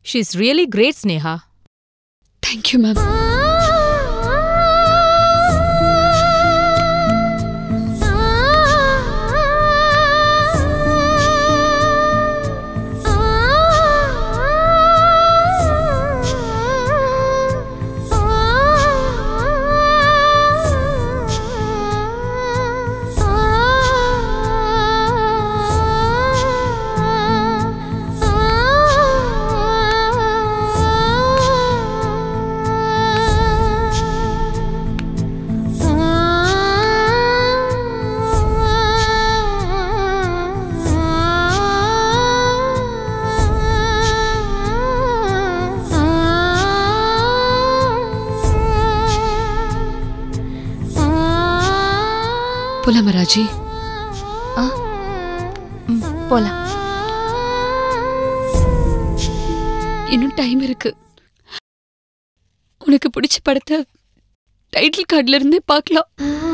She is really great Sneha thank you ma'am போலாமா ராஜி போலாம் இன்னும் டைம் இருக்கு உனக்கு பிடிச்ச படத்தை டைட்டில் கார்டுல இருந்தே பார்க்கலாம்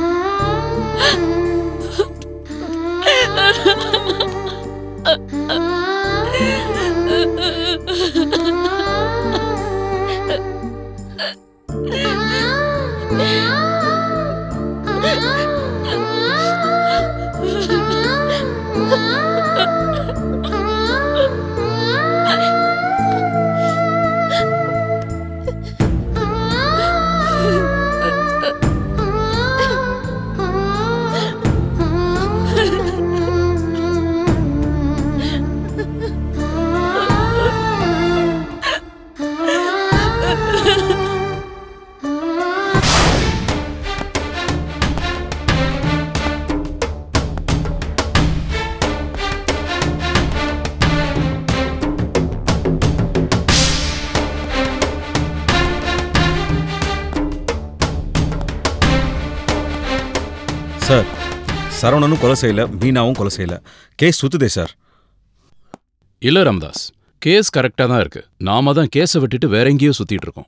சார் சரவணனும் கொலை செய்யல மீனாவும் கொலை செய்யல கேஸ் சுத்துதே சார் இல்ல ராமதாஸ் கேஸ் கரெக்டா தான் இருக்கு நாம தான் கேஸை விட்டுட்டு வேற எங்கேயோ சுத்திட்டு இருக்கோம்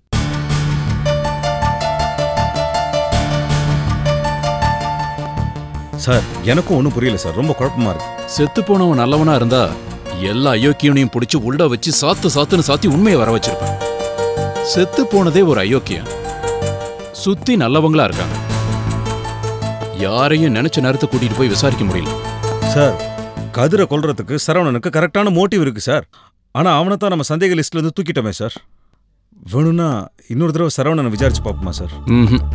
சார் எனக்கும் ஒன்றும் புரியல சார் ரொம்ப குழப்பமா இருக்கு செத்து போனவன் நல்லவனா இருந்தா எல்லா அயோக்கியனையும் பிடிச்சி உள்ள வச்சு சாத்து சாத்துன்னு சாத்தி உண்மையை வர வச்சிருப்பேன் செத்து போனதே ஒரு அயோக்கியன் சுத்தி நல்லவங்களா இருக்காங்க யாரையும் நினைச்ச நேரத்தை கூட்டிட்டு போய் விசாரிக்க முடியல சார் கதிரை கொல்றதுக்கு சரவணனுக்கு கரெக்டான மோட்டிவ் இருக்கு சார் ஆனா அவனை தான் நம்ம சந்தேக லிஸ்ட்ல இருந்து தூக்கிட்டோமே சார் வேணும்னா இன்னொரு தடவை சரவணனை விசாரிச்சு பார்ப்போமா சார் ம்ஹும்.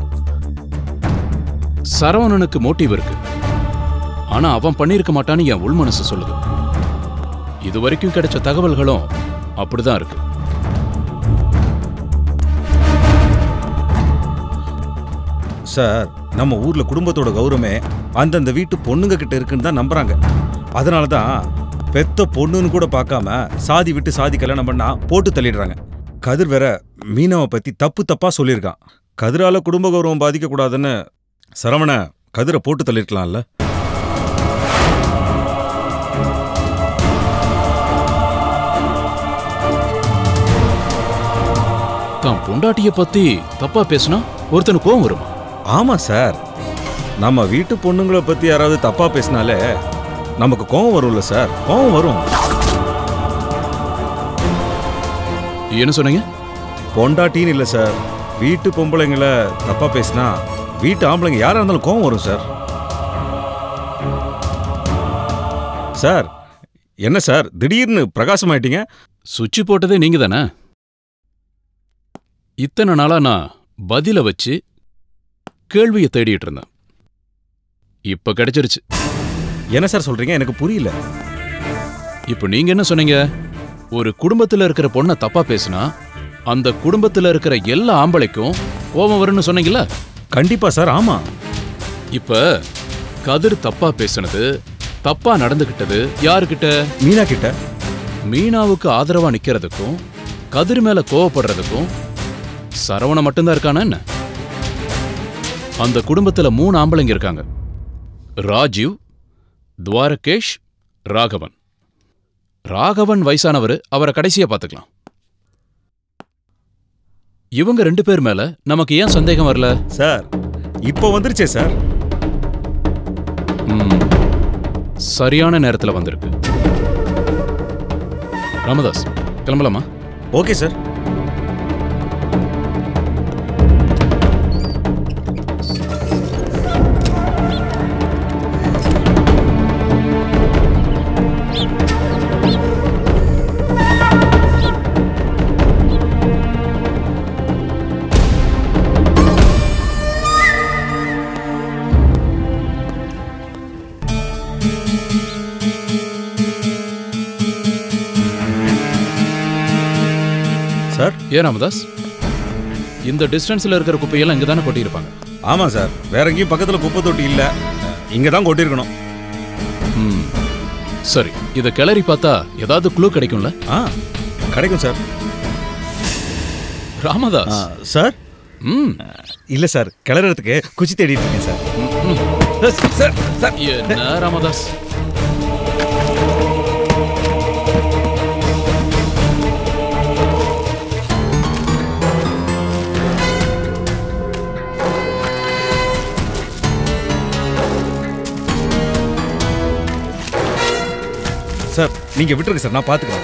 சரவணனுக்கு மோட்டிவ் இருக்கு ஆனா அவன் பண்ணியிருக்க மாட்டான்னு என் உள் மனசு சொல்லுது இது வரைக்கும் கிடைச்ச தகவல்களும் அப்படிதான் இருக்கு சார் நம்ம ஊர்ல குடும்பத்தோட கௌரவமே அந்தந்த வீட்டு பொண்ணுங்க கிட்ட இருக்குன்னு தான் நம்புறாங்க அதனால தான் பெத்த பொண்ணுன்னு கூட பார்க்காம சாதி விட்டு சாதி கல்யாணம் பண்ணா போட்டு தள்ளிடுறாங்க கதிர் வேற மீனவை பத்தி தப்பு தப்பா சொல்லியிருக்கான் கதிரால குடும்ப கௌரவம் பாதிக்க கூடாதுன்னு சரவண கதிரை போட்டு தள்ளிருக்கலாம்ல தான் பொண்டாட்டிய பத்தி தப்பா பேசுனா ஒருத்தனுக்கு கோவம் வருமா ஆமா சார் நம்ம வீட்டு பொண்ணுங்களை பத்தி யாராவது தப்பா பேசினாலே நமக்கு கோவம் வரும்ல சார் கோவம் வரும் என்ன சொன்னீங்க பொண்டாட்டின்னு இல்லை சார் வீட்டு பொம்பளைங்களை தப்பா பேசினா வீட்டு ஆம்பளைங்க யாரா இருந்தாலும் கோவம் வரும் சார் சார் என்ன சார் திடீர்னு பிரகாசமாயிட்டீங்க சுவிட்ச் போட்டதே நீங்க தானே இத்தனை நாளா நான் பதில வச்சு கேள்வியை தேடிட்டு இருந்தேன் இப்ப கிடைச்சிருச்சு என்ன சார் சொல்றீங்க எனக்கு புரியல இப்ப நீங்க என்ன சொன்னீங்க ஒரு குடும்பத்துல இருக்கிற பொண்ணை தப்பா பேசினா அந்த குடும்பத்துல இருக்கிற எல்லா ஆம்பளைக்கும் கோபம் வரும்னு சொன்னீங்கல்ல கண்டிப்பா சார் ஆமா இப்ப கதிர் தப்பா பேசுனது தப்பா நடந்துகிட்டது யாருக்கிட்ட மீனா கிட்ட மீனாவுக்கு ஆதரவா நிக்கிறதுக்கும் கதிர் மேல கோவப்படுறதுக்கும் சரவண மட்டும்தான் இருக்கானா என்ன அந்த குடும்பத்துல மூணு ஆம்பளைங்க இருக்காங்க ராஜீவ் துவாரகேஷ் ராகவன் ராகவன் வயசானவர் அவரை கடைசியா பாத்துக்கலாம் இவங்க ரெண்டு பேர் மேல நமக்கு ஏன் சந்தேகம் வரல சார் இப்போ வந்துருச்சே சார் ம், சரியான நேரத்துல வந்திருக்கு ராமதாஸ் கிளம்பலாமா ஓகே சார் சார் ஏன் ராமதாஸ் இந்த டிஸ்டன்ஸ்ல இருக்கிற குப்பையெல்லாம் இங்க தானே கொட்டியிருப்பாங்க ஆமாம் சார் வேற எங்கேயும் பக்கத்தில் குப்பை தொட்டி இல்லை இங்கே தான் கொட்டியிருக்கணும் ம் சரி இதை கிளறி பார்த்தா ஏதாவது க்ளூ கிடைக்கும்ல ஆ கிடைக்கும் சார் ராமதாஸ் சார் ம் இல்லை சார் கிளறதுக்கு குச்சி தேடிட்டு இருக்கேன் சார் ம். சார் சார் என்ன ராமதாஸ் சார் நீங்கள் விட்டுருங்க சார் நான் பார்த்துக்கிறேன்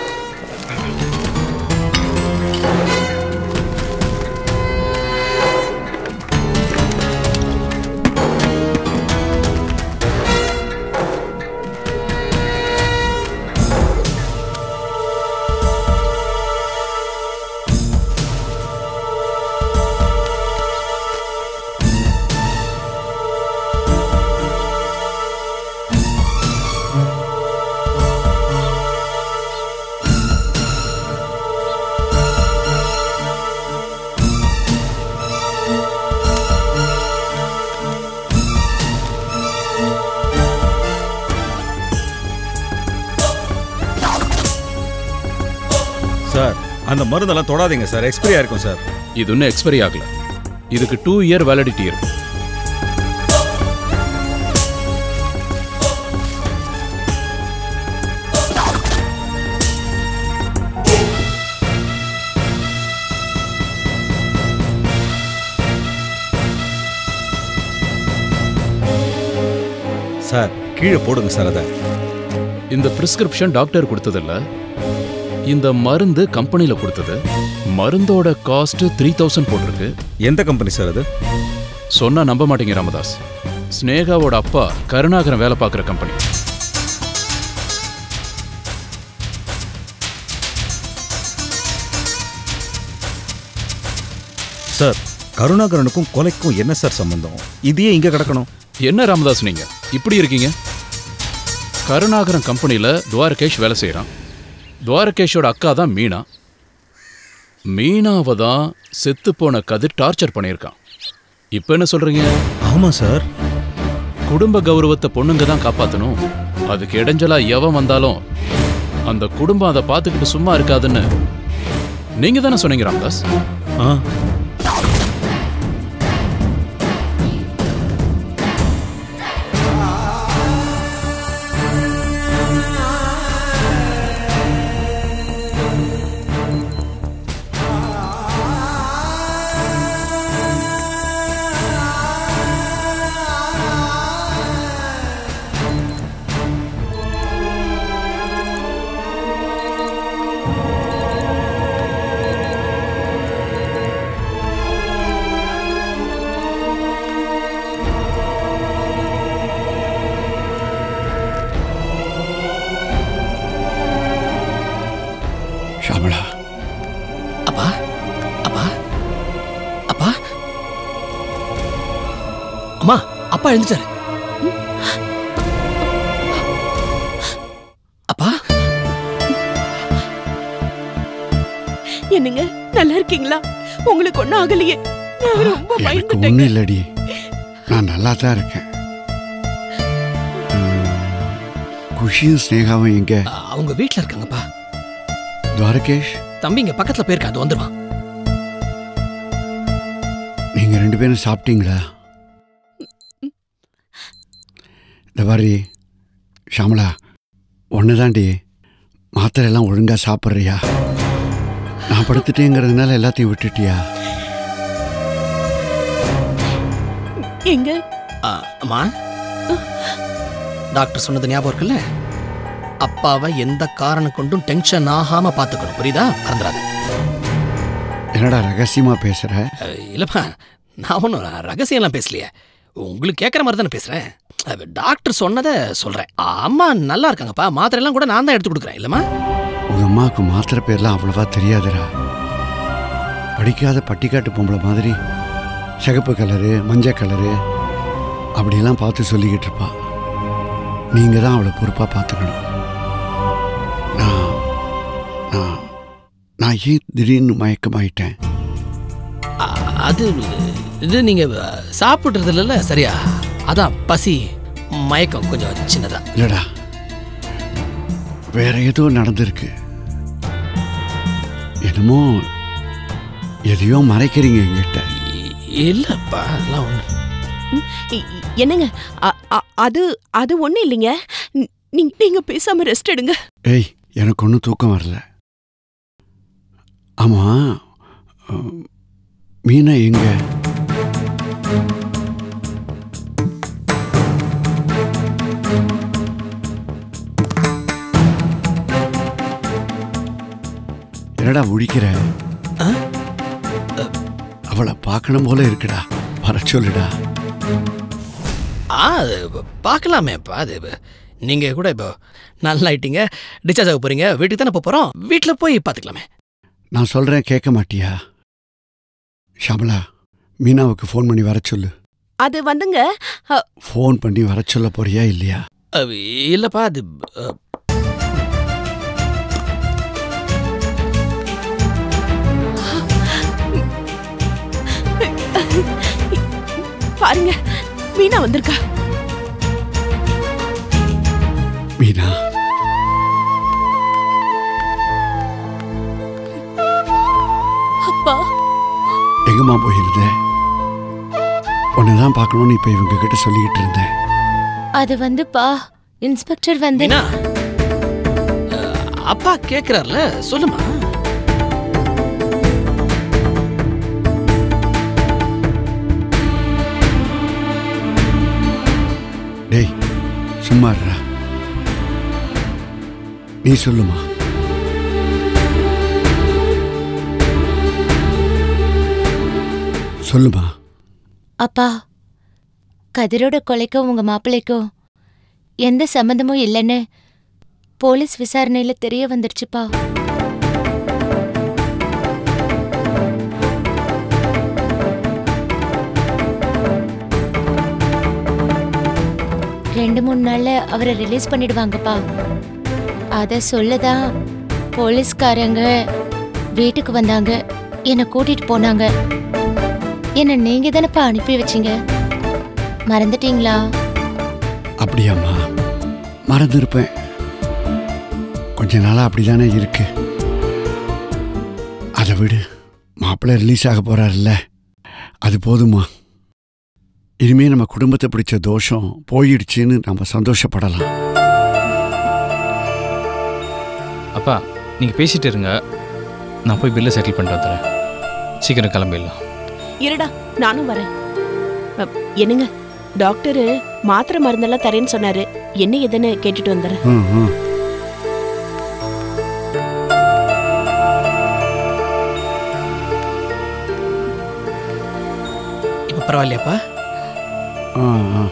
சார் அந்த மருந்தெல்லாம் தொடாதீங்க சார் எக்ஸ்பைரி ஆயிருக்கும் சார் இது இன்னும் எக்ஸ்பைரி ஆகல இதுக்கு டூ இயர் வேலிடிட்டி இருக்கு சார் கீழே போடுங்க சார் அதை இந்த பிரிஸ்கிரிப்ஷன் டாக்டர் கொடுத்ததில்ல இந்த மருந்து கம்பெனில கொடுத்தது மருந்தோட காஸ்ட் த்ரீ தௌசண்ட் போட்டிருக்கு எந்த கம்பெனி சார் அது சொன்னா நம்ப மாட்டீங்க ராமதாஸ் ஸ்னேகாவோட அப்பா கருணாகரன் வேலை பார்க்குற கம்பெனி சார் கருணாகரனுக்கும் கொலைக்கும் என்ன சார் சம்பந்தம் இதையே இங்கே கிடக்கணும் என்ன ராமதாஸ் நீங்க இப்படி இருக்கீங்க கருணாகரன் கம்பெனில துவாரகேஷ் வேலை செய்கிறான் துவாரகேஷோட அக்கா தான் மீனா மீனாவை தான் செத்துப்போன கதிர் டார்ச்சர் பண்ணியிருக்கான் இப்போ என்ன சொல்றீங்க ஆமாம் சார் குடும்ப கௌரவத்தை பொண்ணுங்க தான் காப்பாற்றணும் அதுக்கு இடைஞ்சலா எவன் வந்தாலும் அந்த குடும்பம் அதை பார்த்துக்கிட்டு சும்மா இருக்காதுன்னு நீங்க தானே சொன்னீங்க ராமதாஸ் ஆ ஷாமளா அப்பா அப்பா அப்பா அம்மா அப்பா எழுந்துட்டாரு அப்பா என்னங்க நல்லா இருக்கீங்களா உங்களுக்கு ஒண்ணும் ஆகலையே நான் ரொம்ப எனக்கு பயந்துட்டேங்க ஒன்றும் இல்லடி நான் நல்லா தான் இருக்கேன் ம், குஷியும் ஸ்னேகாவும் எங்க அ, அவங்க வீட்ல இருக்காங்கப்பா துவாரகேஷ் தம்பி இங்க பக்கத்துல போயிருக்கா அது வந்துருவான் நீங்க ரெண்டு பேரும் சாப்பிட்டீங்களா இந்த மாதிரி ஷாமளா ஒன்று தாண்டி மாத்திரை எல்லாம் ஒழுங்கா சாப்பிட்றியா நான் படுத்துட்டேங்கிறதுனால எல்லாத்தையும் விட்டுட்டியா எங்க அ, அம்மா டாக்டர் சொன்னது ஞாபகம் இருக்குல்ல அப்பாவை எந்த காரணம் கொண்டும் டென்ஷன் ஆகாம பாத்துக்கணும் புரியுதா மறந்துடாத என்னடா ரகசியமா பேசுற அஹ், இல்லப்பா நான் ஒன்றும் ரகசியம்லாம் பேசலையே உங்களுக்கு கேட்குற மாதிரி தானே பேசுகிறேன் டாக்டர் சொன்னதை சொல்கிறேன் அம்மா நல்லா இருக்காங்கப்பா மாத்திரையெல்லாம் கூட நான் தான் எடுத்து கொடுக்குறேன் இல்லைம்மா உங்க அம்மாவுக்கு மாத்திரை பேர்லாம் அவ்வளவா தெரியாதுடா படிக்காத பட்டிக்காட்டு பொம்பளை மாதிரி சிகப்பு கலரு மஞ்சள் கலரு அப்படிலாம் பார்த்து சொல்லிக்கிட்டு இருப்பா நீங்க தான் அவளை பொறுப்பாக பார்த்துக்கணும் நான் நான் நான் ஏன் திடீர்னு மயக்கமாயிட்டேன் அ- அது இது நீங்கள் சாப்பிட்றது இல்லைல்ல சரியா அதான் பசி மயக்கம் கொஞ்சம் சின்னதா இல்லடா வேற ஏதோ நடந்திருக்கு என்னமோ எதையோ மறைக்கிறீங்க என்கிட்ட இ- இல்லப்பா அதெல்லாம் ஒன்று இ- இ- என்னங்க அ- அ- அது அது ஒண்ணும் இல்லைங்க ந- நீங்க நீங்க பேசாம ரெஸ்ட் எடுங்க ஏய் எனக்கு ஒன்றும் தூக்கம் வரல ஆமா அஹ், மீனா எங்க என்னடா முழிக்கிற ஆ? அவளை பார்க்கணும் போல இருக்குடா வர சொல்லுடா ஆ அது பார்க்கலாமேப்பா அது நீங்கள் கூட இப்போ நல்லா ஆயிட்டீங்க டிஸ்சார்ஜ் ஆக போகிறீங்க வீட்டுக்கு தானே போக போகிறோம் வீட்டில் போய் பார்த்துக்கலாமே நான் சொல்றேன் கேட்க மாட்டியா ஷாமலா மீனாவுக்கு ஃபோன் பண்ணி வர சொல்லு அது வந்துங்க ஃபோன் பண்ணி வர சொல்ல போறியா இல்லையா அஹ், இல்லைப்பா அது அஹ், பாருங்க மீனா வந்திருக்கா மீனா அப்பா எங்கம்மா போயிருந்த உன்னை தான் பார்க்கணும்னு இப்போ இவங்க கிட்ட சொல்லிக்கிட்டு இருந்தேன் அது வந்துப்பா இன்ஸ்பெக்டர் வந்து மீனா அஹ், அப்பா கேட்குறாருல சொல்லுமா டேய் சும்மா இருடா நீ சொல்லுமா சொல்லுமா அப்பா கதிரோட கொலைக்கும் உங்க மாப்பிள்ளைக்கும் எந்த சம்மந்தமும் இல்லைன்னு போலீஸ் விசாரணையில தெரிய வந்துருச்சுப்பா ரெண்டு மூணு நாள்ல அவரை ரிலீஸ் பண்ணிடுவாங்கப்பா அத சொல்லதான் போலீஸ்காரங்க வீட்டுக்கு வந்தாங்க என்னை கூட்டிட்டு போனாங்க என்ன நீங்க தானப்பா அனுப்பி வச்சீங்க மறந்துட்டீங்களா அப்படியாம்மா மறந்துருப்பேன் கொஞ்ச நாளாக அப்படிதானே இருக்கு அதை விடு மாப்பிள்ளை ரிலீஸ் ஆக போறாருல்ல அது போதுமா இனிமே நம்ம குடும்பத்தை பிடிச்ச தோஷம் போயிடுச்சுன்னு நம்ம சந்தோஷப்படலாம் அப்பா நீங்கள் பேசிட்டு இருங்க நான் போய் பில்லை செட்டில் பண்ணிட்டு வந்துடுறேன் சீக்கிரம் கிளம்பிடலாம் இருடா நானும் வரேன் அ, என்னங்க டாக்டரு மாத்திரை மருந்தெல்லாம் தரேன்னு சொன்னாரு என்ன எதுன்னு கேட்டுட்டு வந்துடுறேன் ம் ம் இப்போ பரவாயில்லையாப்பா ஆ ஆ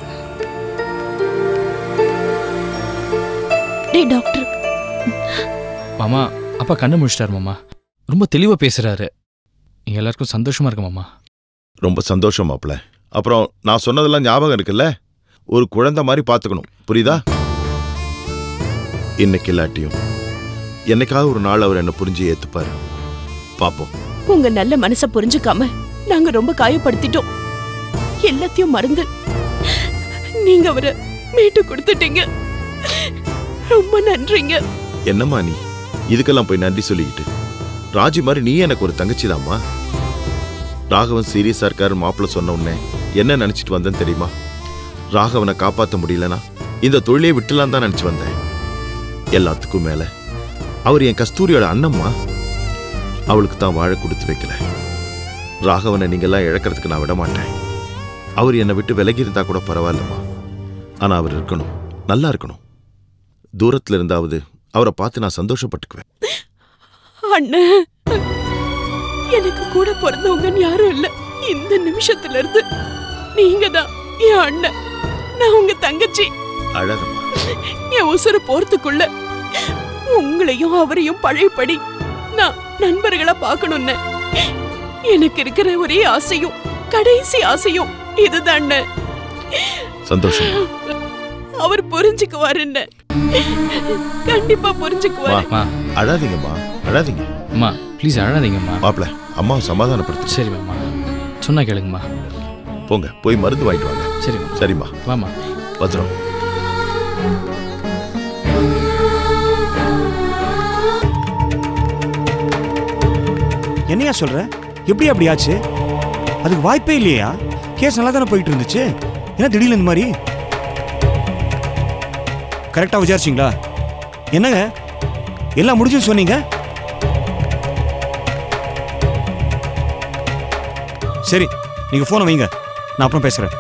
டேய் டாக்டர் மாமா அப்பா கண்ணு முடிச்சிட்டாரு மாமா ரொம்ப தெளிவாக பேசுகிறாரு எங்கள் எல்லாருக்கும் சந்தோஷமாக இருக்கு மாமா ரொம்ப சந்தோஷம் மாப்ள அப்புறம் நான் சொன்னதெல்லாம் ஞாபகம் இருக்குல்ல ஒரு குழந்தை மாதிரி பார்த்துக்கணும் புரியுதா இன்னைக்கு இல்லாட்டியும் என்னைக்காவது ஒரு நாள் அவர் என்ன புரிஞ்சு ஏத்துப்பாரு பாப்போம் உங்க நல்ல மனச புரிஞ்சுக்காம நாங்க ரொம்ப காயப்படுத்திட்டோம் எல்லாத்தையும் மறந்து நீங்க அவரை மீட்டு கொடுத்துட்டீங்க ரொம்ப நன்றிங்க என்னம்மா நீ இதுக்கெல்லாம் போய் நன்றி சொல்லிக்கிட்டு ராஜி மாதிரி நீ எனக்கு ஒரு தங்கச்சிதாம்மா ராகவன் சீரியஸா இருக்காரு மாப்பிள்ள சொன்ன உடனே என்ன நினைச்சிட்டு வந்தேன்னு தெரியுமா ராகவனை காப்பாத்த முடியலனா இந்த தொழிலே விட்டுலாம் தான் நினைச்சு வந்தேன் எல்லாத்துக்கும் மேல அவர் என் கஸ்தூரியோட அண்ணம்மா அவளுக்கு தான் வாழ கொடுத்து வைக்கல ராகவனை நீங்கெல்லாம் இழக்கிறதுக்கு நான் விட மாட்டேன் அவர் என்னை விட்டு விலகி இருந்தா கூட பரவாயில்லம்மா ஆனா அவர் இருக்கணும் நல்லா இருக்கணும் தூரத்துல இருந்தாவது அவரை பார்த்து நான் சந்தோஷப்பட்டுக்குவேன் அண்ணன் எனக்கு கூட பிறந்தவங்கன்னு யாரும் இல்ல இந்த நிமிஷத்துல இருந்து நீங்க தான் என் அண்ணன் நான் உங்க தங்கச்சி அழகம்மா என் உசுறு போறதுக்குள்ள உங்களையும் அவரையும் பழையபடி நான் நண்பர்களா பார்க்கணும்னு எனக்கு இருக்கிற ஒரே ஆசையும் கடைசி ஆசையும் இதுதான் சந்தோஷம் அவர் புரிஞ்சுக்குவாருன்னு கண்டிப்பா புரிஞ்சுக்குவாரு மா அழாதீங்கம்மா அழாதீங்க அம்மா ப்ளீஸ் அழாதீங்கம்மா மாப்பிள அம்மாவை சமாதானப்படுத்து சரி மாமா சொன்னா கேளுங்கம்மா போங்க போய் மருந்து வாங்கிட்டு வாங்க சரிம்மா சரிம்மா வாமா பத்திரம் என்னையா சொல்ற எப்படி அப்படி ஆச்சு அதுக்கு வாய்ப்பே இல்லையா கேஸ் நல்லா தானே போயிட்டு இருந்துச்சு என்ன திடீர்னு இந்த மாதிரி கரெக்டாக விசாரிச்சிங்களா என்னங்க எல்லாம் முடிஞ்சுன்னு சொன்னீங்க சரி நீங்கள் ஃபோனை வைங்க நான் அப்புறம் பேசுகிறேன்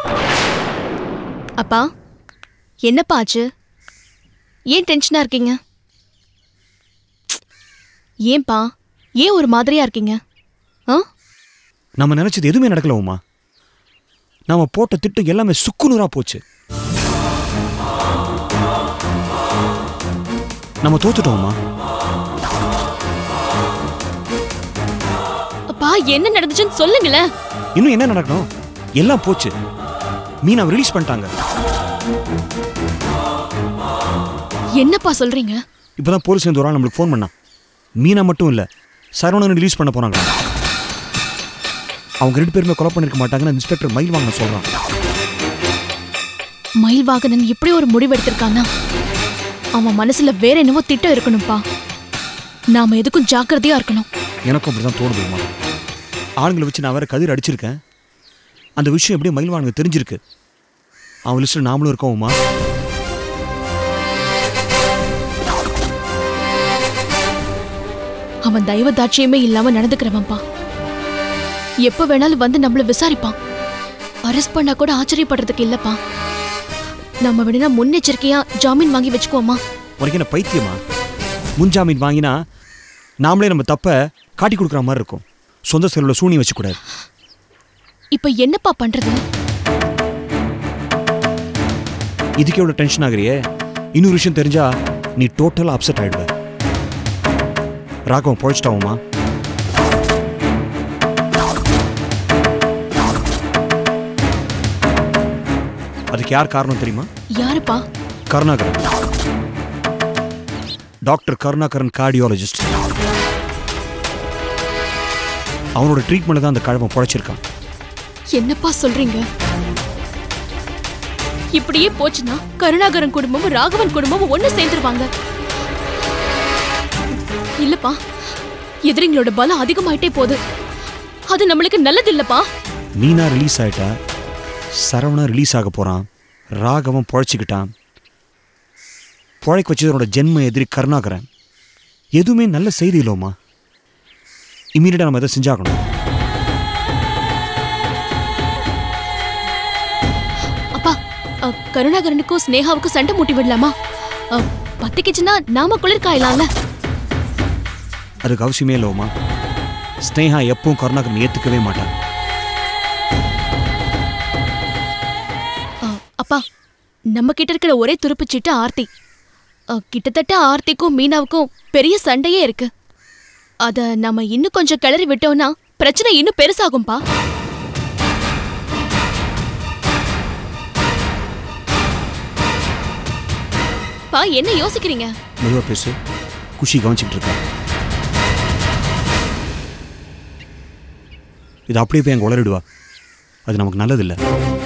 அப்பா என்னப்பா ஆச்சு ஏன் டென்ஷனா இருக்கீங்க ஏன்பா ஏன் ஒரு மாதிரியா இருக்கீங்க ஆ நம்ம நினச்சது எதுவுமே நடக்கல உமா நாம போட்ட திட்டம் எல்லாமே சுக்குநூறா போச்சு நம்ம தோத்துட்டோம்மா அப்பா என்ன நடந்துச்சுன்னு சொல்லுங்களேன் இன்னும் என்ன நடக்கணும் எல்லாம் போச்சு மீனாவை ரிலீஸ் பண்ணிட்டாங்க என்னப்பா சொல்றீங்க இப்போதான் போலீஸ் சேர்ந்து ஒரு ஆள் நம்மளுக்கு ஃபோன் பண்ணா மீனா மட்டும் இல்லை சரவணன் ரிலீஸ் பண்ண போறாங்க அவங்க ரெண்டு பேருமே கொலை பண்ணிருக்க மாட்டாங்கன்னு இன்ஸ்பெக்டர் மயில் வாங்க சொல்றான் மயில்வாகனன் இப்படி ஒரு முடிவு எடுத்திருக்கானா அவன் மனசுல வேற என்னவோ திட்டம் இருக்கணும்ப்பா நாம எதுக்கும் ஜாக்கிரதையா இருக்கணும் எனக்கும் அப்படிதான் தோணுதுமா ஆளுங்களை வச்சு நான் வேற கதிர் அடிச்சிருக்கேன் அந்த விஷயம் எப்படியும் மயில்வானுக்கு தெரிஞ்சிருக்கு அவன் லிஸ்ட்டில் நாமளும் இருக்கோம்மா அவன் தெய்வ தாட்சியமே இல்லாம நடந்துக்கிறவன்பா எப்ப வேணாலும் வந்து நம்மள விசாரிப்பான் அரெஸ்ட் பண்ணா கூட ஆச்சரியப்படுறதுக்கு இல்லப்பா நம்ம வேணா முன்னெச்சரிக்கையா ஜாமீன் வாங்கி வச்சுக்குவோமா உனக்கு என்ன பைத்தியமா முன்ஜாமீன் வாங்கினா நாமளே நம்ம தப்பை காட்டி கொடுக்குற மாதிரி இருக்கும் சொந்த செலவில் சூனி வச்சுக்கூடாது இப்ப என்னப்பா பண்றது இதுக்கே எவ்வளோ டென்ஷன் ஆகுறியே இன்னொரு விஷயம் தெரிஞ்சா நீ டோட்டலாக அப்செட் ஆயிடுவ ராகவன் பொழைச்சிட்டாவுமா அதுக்கு யார் காரணம் தெரியுமா யாருப்பா கருணாகரன் டாக்டர் கருணாகரன் கார்டியாலஜிஸ்ட் அவனோட ட்ரீட்மெண்ட் தான் அந்த கழவன் பொழைச்சிருக்கான் என்னப்பா சொல்றீங்க இப்படியே போச்சுன்னா கருணாகரன் குடும்பமும் ராகவன் குடும்பமும் ஒண்ணு சேர்ந்துருவாங்க இல்லப்பா எதிரிங்களோட பலம் அதிகமாயிட்டே போகுது அது நம்மளுக்கு நல்லது இல்லப்பா மீனா ரிலீஸ் ஆயிட்டா சரவணா ரிலீஸ் ஆக போறான் ராகவன் பொழைச்சிக்கிட்டான் பொழைக்க வச்சதோட ஜென்ம எதிரி கருணாகரன் எதுவுமே நல்ல செய்தி இல்லோமா இம்மீடியட்டாக நம்ம எதை செஞ்சாகணும் அப்பா அ, கருணாகரனுக்கும் ஸ்னேகாவுக்கும் சண்டை மூட்டி விடலாமா அ, பத்திக்கிச்சுன்னா நாம குளிர் காயலாம்ல அதுக்கு அவசியமே இல்லோமா ஸ்னேகா எப்பவும் கருணாகரன் ஏத்துக்கவே மாட்டான் அ, அப்பா நம்ம கிட்ட இருக்கிற ஒரே துருப்பு சீட்டு ஆர்த்தி அ, கிட்டத்தட்ட ஆர்த்திக்கும் மீனாவுக்கும் பெரிய சண்டையே இருக்கு அத நம்ம இன்னும் கொஞ்சம் கிளறி விட்டோம்னா பிரச்சனை இன்னும் பெருசாகும்பா பா என்ன யோசிக்கிறீங்க மெதுவாக பேசு குஷி கவனிச்சுக்கிட்டு இருக்கா இது அப்படியே போய் அங்கே உளறிடுவா அது நமக்கு நல்லதில்லை